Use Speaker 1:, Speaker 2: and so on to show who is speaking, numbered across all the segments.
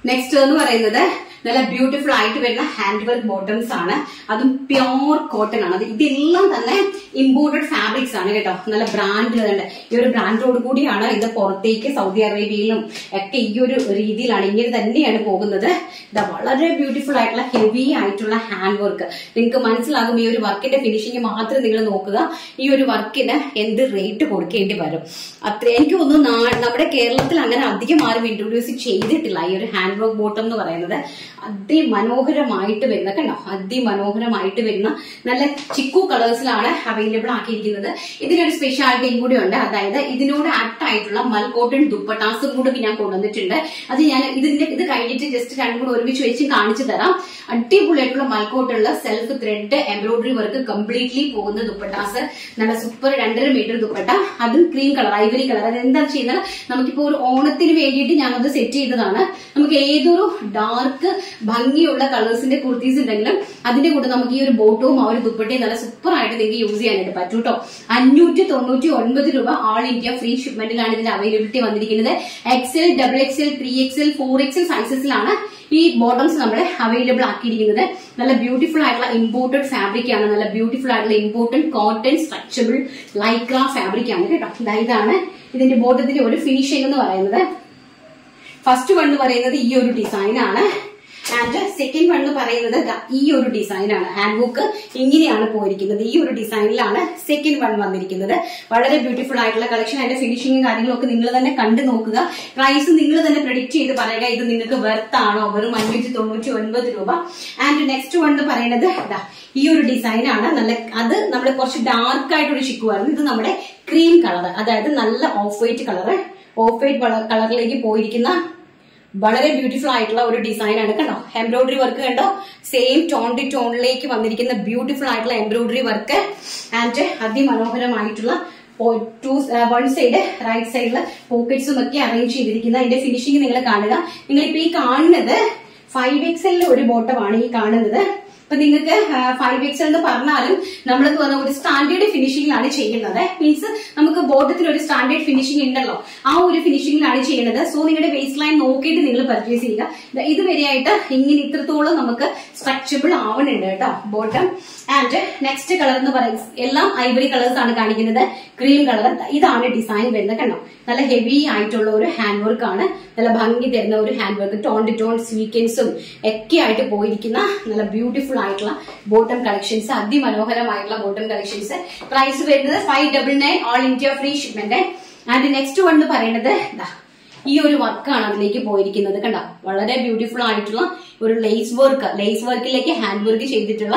Speaker 1: next എന്ന് പറയുന്നത് നല്ല ബ്യൂട്ടിഫുൾ ആയിട്ട് വരുന്ന ഹാൻഡ് വർക്ക് ബോട്ടംസ് ആണ് അതും പ്യോർ കോട്ടൺ ആണ് അത് ഇതെല്ലാം തന്നെ ഇമ്പോർട്ടഡ് ഫാബ്രിക്സ് ആണ് കേട്ടോ നല്ല ബ്രാൻഡ് ഉണ്ട് ഈ ഒരു ബ്രാൻഡോട് കൂടിയാണ് ഇത് പുറത്തേക്ക് സൗദി അറേബ്യയിലും ഒക്കെ ഈ ഒരു രീതിയിലാണ് ഇങ്ങനെ തന്നെയാണ് പോകുന്നത് ഇതാ വളരെ ബ്യൂട്ടിഫുൾ ആയിട്ടുള്ള ഹെവി ആയിട്ടുള്ള ഹാൻഡ് വർക്ക് നിങ്ങൾക്ക് മനസ്സിലാകും ഈ ഒരു വർക്കിന്റെ ഫിനിഷിംഗ് മാത്രം നിങ്ങൾ നോക്കുക ഈ ഒരു വർക്കിന് എന്ത് റേറ്റ് കൊടുക്കേണ്ടി വരും അത്ര എനിക്ക് തോന്നുന്നു നാ- നമ്മുടെ കേരളത്തിൽ അങ്ങനെ അധികം ആരും ഇൻട്രൊഡ്യൂസ് ചെയ്തിട്ടില്ല ഈ ഒരു ഹാൻഡ് വർക്ക് ബോട്ടം എന്ന് പറയുന്നത് അതിമനോഹരമായിട്ട് വരുന്ന കണ്ടോ അതിമനോഹരമായിട്ട് വരുന്ന നല്ല ചിക്കു കളേഴ്സിലാണ് അവൈലബിൾ ആക്കിയിരിക്കുന്നത് ഇതിനൊരു സ്പെഷ്യാലിറ്റിയും കൂടി ഉണ്ട് അതായത് ഇതിനോട് ആപ്റ്റ് ആയിട്ടുള്ള മൽക്കോട്ടൺ ദുപ്പട്ടാസും കൂടി ഞാൻ കൊണ്ടുവന്നിട്ടുണ്ട് അത് ഞാൻ ഇതിന്റെ ഇത് കഴിഞ്ഞിട്ട് ജസ്റ്റ് രണ്ടും കൂടെ ഒരുമിച്ച് വെച്ച് കാണിച്ചു തരാം അടിപൊളിയായിട്ടുള്ള മൽക്കോട്ടുള്ള self thread embroidery work completely പോകുന്ന ദുപ്പട്ടാസ് നല്ല സൂപ്പർ രണ്ടര മീറ്റർ ദുപ്പട്ട അതും ക്രീം കളർ ഐവറി കളർ അത് എന്താ ചെയ്യുന്നത് നമുക്കിപ്പോ ഒരു ഓണത്തിന് വേണ്ടിയിട്ട് ഞാനത് സെറ്റ് ചെയ്തതാണ് നമുക്ക് ഏതൊരു ഡാർക്ക് ഭംഗിയുള്ള കളേഴ്സിന്റെ കുർത്തീസ് ഉണ്ടെങ്കിലും അതിന്റെ കൂടെ നമുക്ക് ഈ ഒരു ബോട്ടവും ആ ഒരു ദുപ്പട്ടയും നല്ല സൂപ്പർ ആയിട്ട് നിങ്ങൾക്ക് യൂസ് ചെയ്യാനായിട്ട് പറ്റും കേട്ടോ അഞ്ഞൂറ്റി തൊണ്ണൂറ്റി ഒൻപത് രൂപ ആൾ ഇന്ത്യ ഫ്രീ ഷിപ്മെന്റിലാണ് ഇതിന്റെ അവൈലബിലിറ്റി വന്നിരിക്കുന്നത് XL double XL three XL four XL സൈസസിലാണ് ഈ ബോട്ടംസ് നമ്മൾ അവൈലബിൾ ആക്കിയിരിക്കുന്നത് നല്ല ബ്യൂട്ടിഫുൾ ആയിട്ടുള്ള ഇമ്പോർട്ടഡ് ഫാബ്രിക് ആണ് നല്ല ബ്യൂട്ടിഫുൾ ആയിട്ടുള്ള important cotton stretchable lycra fabric ആണ് കേട്ടോ ദാ ഇതാണ് ഇതിന്റെ ബോട്ടത്തിന്റെ ഒരു ഫിനിഷിംഗ് എന്ന് പറയുന്നത് ഫസ്റ്റ് വൺ എന്ന് പറയുന്നത് ഈ ഒരു ഡിസൈൻ ആണ് ആൻഡ് സെക്കൻഡ് വൺ എന്ന് പറയുന്നത് ദാ ഈ ഒരു ഡിസൈൻ ആണ് ഹാൻഡ് ബുക്ക് ഇങ്ങനെയാണ് പോയിരിക്കുന്നത് ഈ ഒരു ഡിസൈനിലാണ് സെക്കൻഡ് വൺ വന്നിരിക്കുന്നത് വളരെ ബ്യൂട്ടിഫുൾ ആയിട്ടുള്ള കളക്ഷൻ അതിന്റെ ഫിനിഷിംഗും കാര്യങ്ങളൊക്കെ നിങ്ങൾ തന്നെ കണ്ടു നോക്കുക പ്രൈസ് നിങ്ങൾ തന്നെ പ്രഡിക്റ്റ് ചെയ്ത് പറയുക ഇത് നിങ്ങൾക്ക് വെർത്ത് ആണോ വെറും അഞ്ഞൂറ്റി തൊണ്ണൂറ്റി ഒൻപത് രൂപ ആൻഡ് നെക്സ്റ്റ് വൺ എന്ന് പറയുന്നത് ദാ ഈ ഒരു ഡിസൈൻ ആണ് നല്ല അത് നമ്മുടെ കുറച്ച് ഡാർക്ക് ആയിട്ടൊരു ചിക്കുവായിരുന്നു ഇത് നമ്മുടെ ക്രീം കളർ അതായത് നല്ല off white colour off white കളറിലേക്ക് പോയിരിക്കുന്ന വളരെ ബ്യൂട്ടിഫുൾ ആയിട്ടുള്ള ഒരു ഡിസൈൻ ആണ് കണ്ടോ എംബ്രോയിഡറി വർക്ക് കണ്ടോ സെയിം ടോൺ ടു ടോണിലേക്ക് വന്നിരിക്കുന്ന ബ്യൂട്ടിഫുൾ ആയിട്ടുള്ള എംബ്രോയിഡറി വർക്ക് ആൻഡ് അതിമനോഹരമായിട്ടുള്ള ടു വൺ സൈഡ് റൈറ്റ് സൈഡിൽ പോക്കറ്റ്സും ഒക്കെ അറേഞ്ച് ചെയ്തിരിക്കുന്ന അതിന്റെ ഫിനിഷിംഗ് നിങ്ങൾ കാണുക നിങ്ങൾ ഇപ്പൊ ഈ കാണുന്നത് ഫൈവ് എക്സലിലെ ഒരു ബോട്ടമാണ് ഈ കാണുന്നത് അപ്പൊ നിങ്ങൾക്ക് ഫൈവ് എക്സ് എന്ന് പറഞ്ഞാലും നമ്മളെന്ന് പറഞ്ഞ ഒരു സ്റ്റാൻഡേർഡ് ഫിനിഷിംഗിലാണ് ചെയ്യുന്നത് മീൻസ് നമുക്ക് ബോട്ടത്തിൽ ഒരു സ്റ്റാൻഡേർഡ് ഫിനിഷിംഗ് ഉണ്ടല്ലോ ആ ഒരു ഫിനിഷിംഗിലാണ് ചെയ്യുന്നത് സോ നിങ്ങളുടെ ബേസ് ലൈൻ നോക്കിയിട്ട് നിങ്ങൾ പർച്ചേസ് ചെയ്യുക ദാ ഇതുവരെയായിട്ട് ഇങ്ങനെ ഇത്രത്തോളം നമുക്ക് സ്ട്രക്ചബിൾ ആവണുണ്ട് കേട്ടോ ബോട്ടം ആൻഡ് നെക്സ്റ്റ് കളർ എന്ന് പറയുന്നത് എല്ലാം ഐവറി കളേഴ്സ് ആണ് കാണിക്കുന്നത് ക്രീം കളർ ഇതാണ് ഡിസൈൻ വരുന്നത് കണ്ടോ നല്ല ഹെവി ആയിട്ടുള്ള ഒരു ഹാൻഡ് വർക്ക് ആണ് നല്ല ഭംഗി തരുന്ന ഒരു hand work tone to tone സ്വീക്കൻസും ഒക്കെ ആയിട്ട് പോയിരിക്കുന്ന നല്ല ബ്യൂട്ടിഫുൾ ആയിട്ടുള്ള ബോട്ടം കളക്ഷൻസ് അതിമനോഹരമായിട്ടുള്ള ബോട്ടം കളക്ഷൻസ് പ്രൈസ് വരുന്നത് five double nine all India free shipment and next one എന്ന് പറയുന്നത് ദാ ഈ ഒരു വർക്കാണ് അതിലേക്ക് പോയിരിക്കുന്നത് കണ്ടോ വളരെ ബ്യൂട്ടിഫുൾ ആയിട്ടുള്ള ഒരു ലേസ് വർക്ക് ലേസ് വർക്കിലേക്ക് ഹാൻഡ് വർക്ക് ചെയ്തിട്ടുള്ള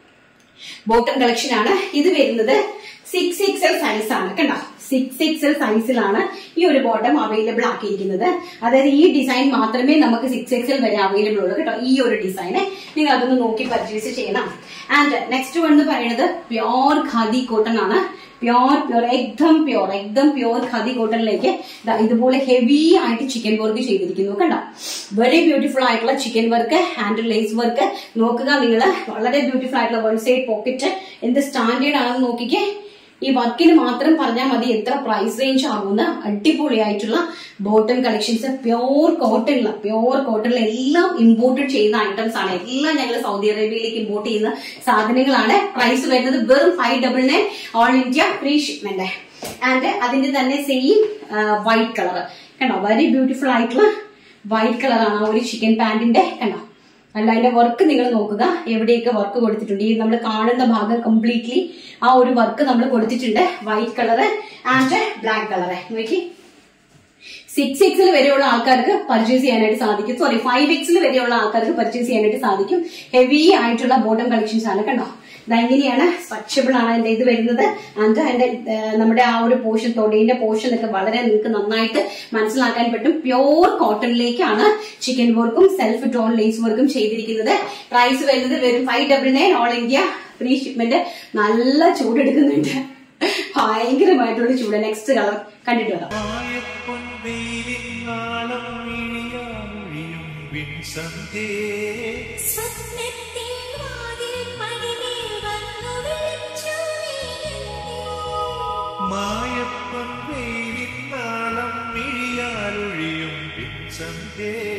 Speaker 1: ബോട്ടം കളക്ഷൻ ആണ് ഇത് വരുന്നത് സിക്സ് എക്സൽ സൈസ് ആണ് കണ്ടോ സിക്സ് എക്സൽ സൈസിലാണ് ഈ ഒരു ബോട്ടം അവൈലബിൾ ആക്കിയിരിക്കുന്നത് അതായത് ഈ ഡിസൈൻ മാത്രമേ നമുക്ക് സിക്സ് എക്സൽ വരെ അവൈലബിൾ ഉള്ളൂ കേട്ടോ ഈ ഒരു ഡിസൈന് നിങ്ങൾ അതൊന്ന് നോക്കി പർച്ചേസ് ചെയ്യണം ആൻഡ് നെക്സ്റ്റ് വൺ എന്ന് പറയുന്നത് പ്യോർ ഖാദി കോട്ടൺ ആണ് പ്യോർ പ്യോർ എക്ദം പ്യോർ എക്ദം പ്യോർ ഖാദി കോട്ടണിലേക്ക് ഇതുപോലെ ഹെവി ആയിട്ട് ചിക്കൻ വർക്ക് ചെയ്തിരിക്കുന്നു കണ്ടോ വെരി ബ്യൂട്ടിഫുൾ ആയിട്ടുള്ള chikan work hand lace work നോക്കുക നിങ്ങൾ വളരെ ബ്യൂട്ടിഫുൾ ആയിട്ടുള്ള വൺ സൈഡ് പോക്കറ്റ് എന്ത് സ്റ്റാൻഡേർഡ് ആണെന്ന് നോക്കിക്കേ ഈ വർക്കിന് മാത്രം പറഞ്ഞാൽ മതി എത്ര പ്രൈസ് റേഞ്ച് ആകുന്ന അടിപൊളിയായിട്ടുള്ള ബോട്ടം കളക്ഷൻസ് പ്യോർ കോട്ടണില പ്യോർ കോട്ടണിൽ എല്ലാം ഇമ്പോർട്ടഡ് ചെയ്യുന്ന ഐറ്റംസ് ആണ് എല്ലാം ഞങ്ങൾ സൗദി അറേബ്യയിലേക്ക് ഇമ്പോർട്ട് ചെയ്യുന്ന സാധനങ്ങളാണ് പ്രൈസ് വരുന്നത് വെറും five double nine all India free shipment and അതിന്റെ തന്നെ സെയിം വൈറ്റ് കളർ കണ്ടോ വെരി ബ്യൂട്ടിഫുൾ ആയിട്ടുള്ള വൈറ്റ് കളറാണ് ആ ഒരു ചിക്കൻ പാന്റിന്റെ കണ്ടോ അല്ല അതിന്റെ വർക്ക് നിങ്ങൾ നോക്കുക എവിടെയൊക്കെ വർക്ക് കൊടുത്തിട്ടുണ്ട് ഈ നമ്മൾ കാണുന്ന ഭാഗം കംപ്ലീറ്റ്ലി ആ ഒരു വർക്ക് നമ്മൾ കൊടുത്തിട്ടുണ്ട് white colour and black colour നോക്കി സിക്സ് എക്സിൽ വരെയുള്ള ആൾക്കാർക്ക് പർച്ചേസ് ചെയ്യാനായിട്ട് സാധിക്കും സോറി ഫൈവ് എക്സിൽ വരെയുള്ള ആൾക്കാർക്ക് പർച്ചേസ് ചെയ്യാനായിട്ട് സാധിക്കും ഹെവി ആയിട്ടുള്ള ബോട്ടം കളക്ഷൻസ് ആണ് കണ്ടോ ഇതെങ്ങനെയാണ് സ്ട്രക്ചബിൾ ആണ് അതിന്റെ ഇത് വരുന്നത് ആൻഡ് അതിന്റെ ഏഹ്, നമ്മുടെ ആ ഒരു പോർഷൻ തൊടീന്റെ പോർഷൻ ഒക്കെ വളരെ നിങ്ങൾക്ക് നന്നായിട്ട് മനസ്സിലാക്കാൻ പറ്റും പ്യോർ കോട്ടണിലേക്കാണ് ചിക്കൻ വർക്കും സെൽഫ് ടോൺ ലേസ് വർക്കും ചെയ്തിരിക്കുന്നത് പ്രൈസ് വരുന്നത് വെറും five double nine all India free shipment നല്ല ചൂടെടുക്കുന്നുണ്ട് ഭയങ്കരമായിട്ടുള്ള ചൂട് നെക്സ്റ്റ് കളർ കണ്ടിട്ട് വരാം
Speaker 2: മായപ്പൊൻവെയിലിനാളം ഇഴിയാമൊഴിയും വിൻസന്ധേ
Speaker 3: സ്വപ്നത്തിൻ വാതിൽ പടിമേൽ വന്നു വിളിച്ചു നീ
Speaker 2: മായപ്പൊൻവെയിലിനാളം ഇഴിയാലൊഴിയും വിൻസന്ധേ